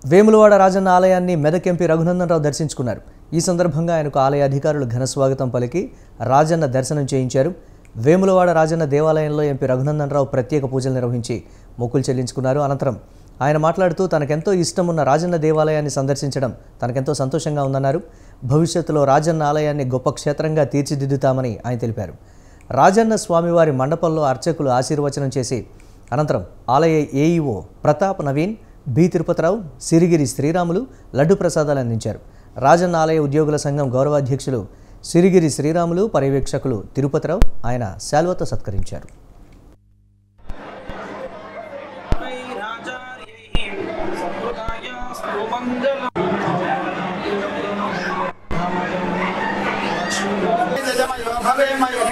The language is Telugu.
వేములవాడ రాజన్న ఆలయాన్ని మెదక్ ఎంపీ రఘునందన్ రావు దర్శించుకున్నారు ఈ సందర్భంగా ఆయనకు ఆలయ అధికారులు ఘన స్వాగతం పలికి రాజన్న దర్శనం చేయించారు వేములవాడ రాజన్న దేవాలయంలో ఎంపీ రఘునందన్ రావు ప్రత్యేక పూజలు నిర్వహించి మొక్కులు చెల్లించుకున్నారు అనంతరం ఆయన మాట్లాడుతూ తనకెంతో ఇష్టమున్న రాజన్న దేవాలయాన్ని సందర్శించడం తనకెంతో సంతోషంగా ఉందన్నారు భవిష్యత్తులో రాజన్న ఆలయాన్ని గొప్ప క్షేత్రంగా తీర్చిదిద్దుతామని ఆయన తెలిపారు రాజన్న స్వామివారి మండపంలో అర్చకులు ఆశీర్వచనం చేసి అనంతరం ఆలయ ఏఈఓ ప్రతాప్ నవీన్ బి తిరుపతిరావు సిరిగిరి శ్రీరాములు లడ్డు ప్రసాదాలు అందించారు రాజన్న ఆలయ ఉద్యోగుల సంఘం గౌరవాధ్యక్షులు సిరిగిరి శ్రీరాములు పర్యవేక్షకులు తిరుపతిరావు ఆయన శాల్వతో సత్కరించారు భవే మయో